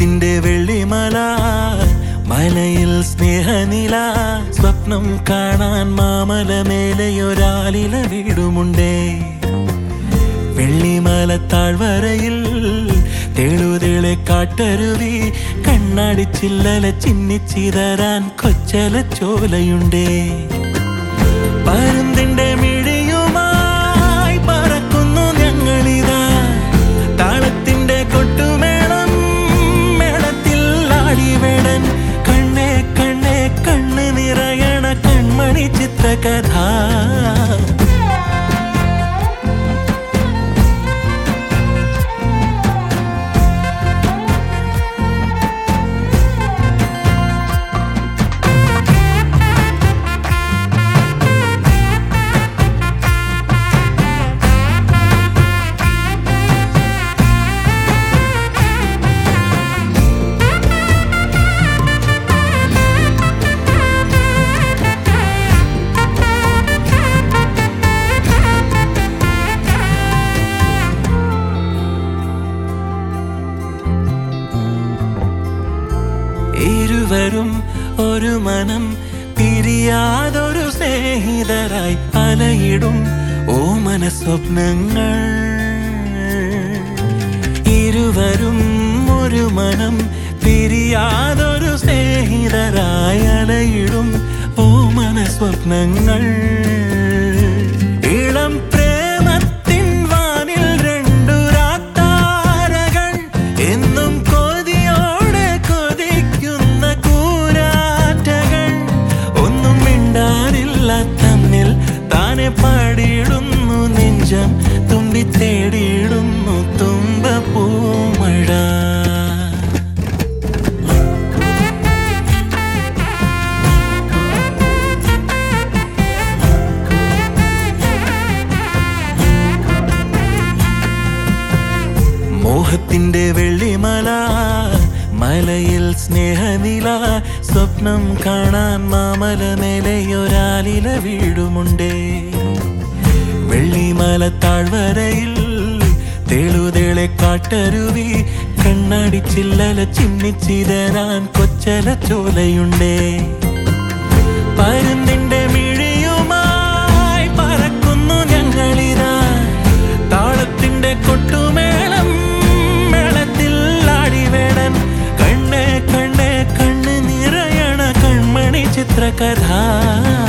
മോഹത്തിന്റെ വെള്ളിമല മലയിൽ സ്നേഹനില സ്വപ്നം കാണാൻ മാമല മേലെയൊരാലില വീടുമുണ്ടേ വെള്ളിമല താഴ്വരയിൽ തെളുതെളെ കാട്ടരുവി കണ്ണാടി ചില്ലല ചിന്നിച്ചിതരാൻ കൊച്ചല ചോലയുണ്ടേ പരുന്തിന്റെ മിഴിയുമായി പറക്കുന്നു ഞങ്ങളിതാ താളത്തിന്റെ കൊട്ടുമേളം മേളത്തിൽ ആടിവേടൻ കണ്ണേ കണ്ണേ കണ്ണ് നിറയണ കൺമണി ചിത്രകഥ ഇരുവരും ഒരു മനം പിരിയാതൊരു സ്നേഹിതരായി അലയിടും ഓമന സ്വപ്നങ്ങൾ ഇരുവരും ഒരു മനം പിരിയാതൊരു സ്നേഹിതരായി അലയിടും ഓമന സ്വപ്നങ്ങൾ ഇളം പ്രേമത്തിൻ വാനിൽ രണ്ടു രാത്താരകൾ എന്നും കൊതിയോടെ കൊതിക്കുന്ന കൂരാറ്റകൾ ഒന്നും മിണ്ടാറില്ല തമ്മിൽ താനെ പാടിയിടുന്നു നെഞ്ചം തുമ്പി തേടിയിടുന്നു തുമ്പ പൂമഴ മോഹത്തിന്റെ വെള്ളിമല മലയിൽ സ്നേഹനില സ്വപ്നം കാണാൻ മാമല മേലെയൊരാലില വീടുമുണ്ടേ വെള്ളിമല താഴ്വരയിൽ തെളുതെളെ കാട്ടരുവി കണ്ണാടി ചില്ലല ചിന്നിച്ചിതരാൻ കൊച്ചല ചോലയുണ്ടേ പരുന്തിന്റെ മിഴിയുമായി പറക്കുന്നു ഞങ്ങളിതാ താളത്തിന്റെ കൊട്ടുമേളം മേളത്തിൽ ആടിവേടൻ കണ്ണേ കണ്ണേ കണ്ണ് നിറയണ കൺമണി ചിത്രകഥ